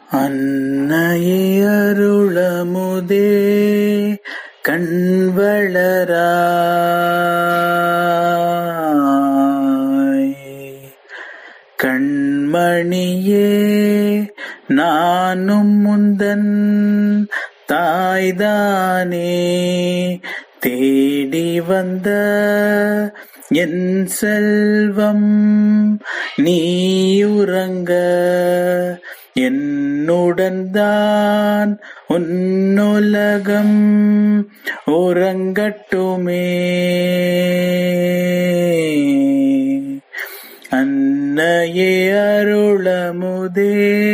அன்னையே அருளமுதே கண்வளராய் கண்மணியே நானும் முந்தன் தாய்தானே தேடி வந்த என் செல்வம் நீயுறங்க என்னுடன் தான் உன்னுலகம் உறங்கட்டுமே அன்னையே அருளமுதே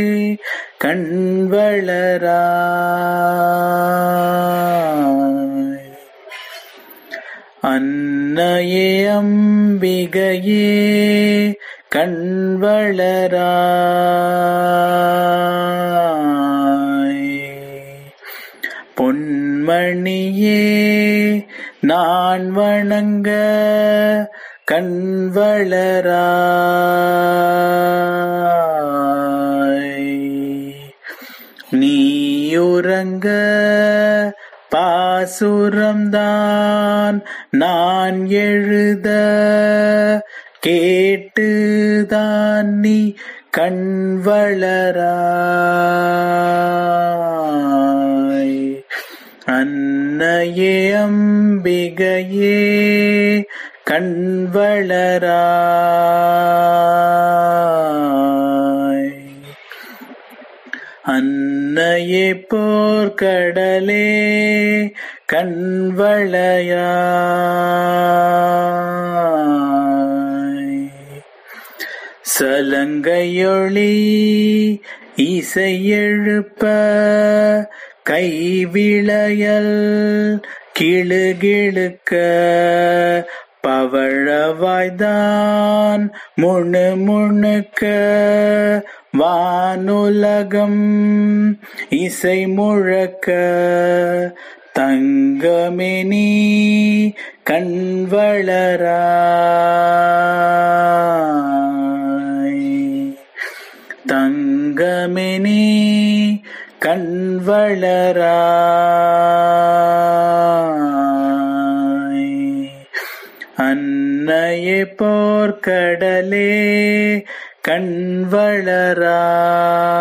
கண்வளராய் அன்னையே அம்பிகையே கண்வளராய் பொன்மணியே நான் வணங்க கண்வளராய் நீயுறங்க பாசுரம்தான் நான் எழுத கேட்டுதான் நீ கண்வளராய் அன்னையே அம்பிகையே கண்வளராய் அன்னையே போர்க்கடலே கண்வளையாய் சலங்கையொளி இசையெழுப்ப கைவிளையல் கிளுகிழுக்க பவழவாய்தான் முணு முணுக்க வானுலகம் இசை முழக்க தங்கமே நீ கண்வளராய் தங்கமே நீ கண்வளராய் அன்னையே போர்க்கடலே கண்வளராய்